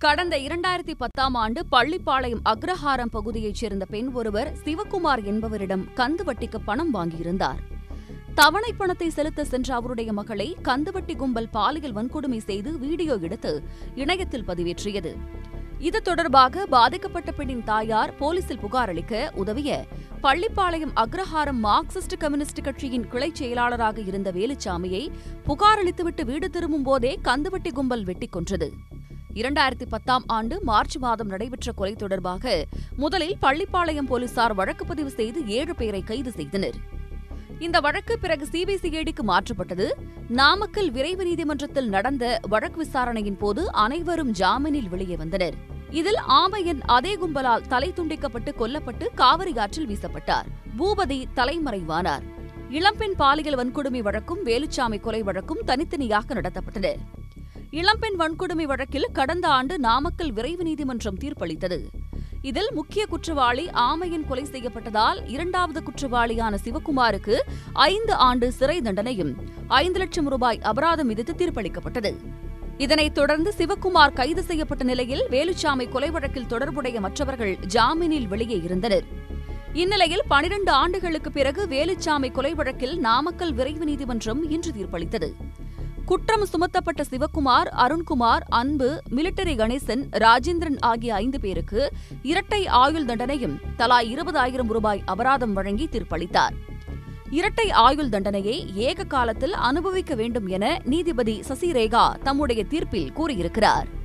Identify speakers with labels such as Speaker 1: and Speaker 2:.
Speaker 1: கடந்த இரண்டாயிரத்தி பத்தாம் ஆண்டு பள்ளிப்பாளையம் அக்ரஹாரம் பகுதியைச் சேர்ந்த பெண் ஒருவர் சிவக்குமார் என்பவரிடம் கந்து வட்டிக்கு பணம் வாங்கியிருந்தார் தவணை பணத்தை செலுத்த சென்ற அவருடைய மகளை கந்துவட்டி கும்பல் பாலியல் வன்கொடுமை செய்து வீடியோ எடுத்து இணையத்தில் பதிவேற்றியது இது தொடர்பாக பாதிக்கப்பட்ட பெண்ணின் தாயார் போலீசில் புகார் அளிக்க உதவிய பள்ளிப்பாளையம் அக்ரஹாரம் மார்க்சிஸ்ட் கம்யூனிஸ்ட் கட்சியின் கிளை செயலாளராக இருந்த வேலுச்சாமியை புகார் அளித்துவிட்டு வீடு திரும்பும் போதே கந்துவட்டி கும்பல் வெட்டிக் கொன்றது இரண்டாயிரத்தி பத்தாம் ஆண்டு மார்ச் மாதம் நடைபெற்ற கொலை தொடர்பாக முதலில் பள்ளிப்பாளையம் போலீசார் வழக்கு பதிவு செய்து ஏழு பேரை கைது செய்தனர் இந்த வழக்கு பிறகு சிபிசிஐடிக்கு மாற்றப்பட்டது நாமக்கல் விரைவு நீதிமன்றத்தில் நடந்த வழக்கு விசாரணையின் போது அனைவரும் ஜாமீனில் வெளியே வந்தனர் இதில் ஆமையன் அதே கும்பலால் தலை துண்டிக்கப்பட்டு கொல்லப்பட்டு காவிரி ஆற்றில் வீசப்பட்டார் பூபதி தலைமறைவானார் இளம்பெண் பாலியல் வன்கொடுமை வழக்கும் வேலுச்சாமி கொலை வழக்கும் தனித்தனியாக நடத்தப்பட்டன இளம்பெண் வன்கொடுமை வழக்கில் கடந்த ஆண்டு நாமக்கல் விரைவு நீதிமன்றம் தீர்ப்பளித்தது இதில் முக்கிய குற்றவாளி ஆமையன் கொலை செய்யப்பட்டதால் இரண்டாவது குற்றவாளியான சிவக்குமாருக்கு ஐந்து ஆண்டு சிறை தண்டனையும் ஐந்து லட்சம் ரூபாய் அபராதம் விதித்து தீர்ப்பளிக்கப்பட்டது இதனைத் தொடர்ந்து சிவக்குமார் கைது செய்யப்பட்ட நிலையில் வேலுச்சாமி கொலை வழக்கில் தொடர்புடைய மற்றவர்கள் ஜாமீனில் வெளியே இருந்தனர் இந்நிலையில் பனிரண்டு ஆண்டுகளுக்கு பிறகு வேலுச்சாமி கொலை வழக்கில் நாமக்கல் விரைவு நீதிமன்றம் இன்று தீர்ப்பளித்தது குற்றம் சுமத்தப்பட்ட சிவக்குமார் அருண்குமார் அன்பு மிலிட்டரி கணேசன் ராஜேந்திரன் ஆகிய ஐந்து பேருக்கு இரட்டை ஆயுள் தண்டனையும் தலா இருபதாயிரம் ரூபாய் அபராதம் வழங்கி தீர்ப்பளித்தார் இரட்டை ஆயுள் தண்டனையை ஏக காலத்தில் அனுபவிக்க வேண்டும் என நீதிபதி சசிரேகா தம்முடைய தீர்ப்பில் கூறியிருக்கிறார்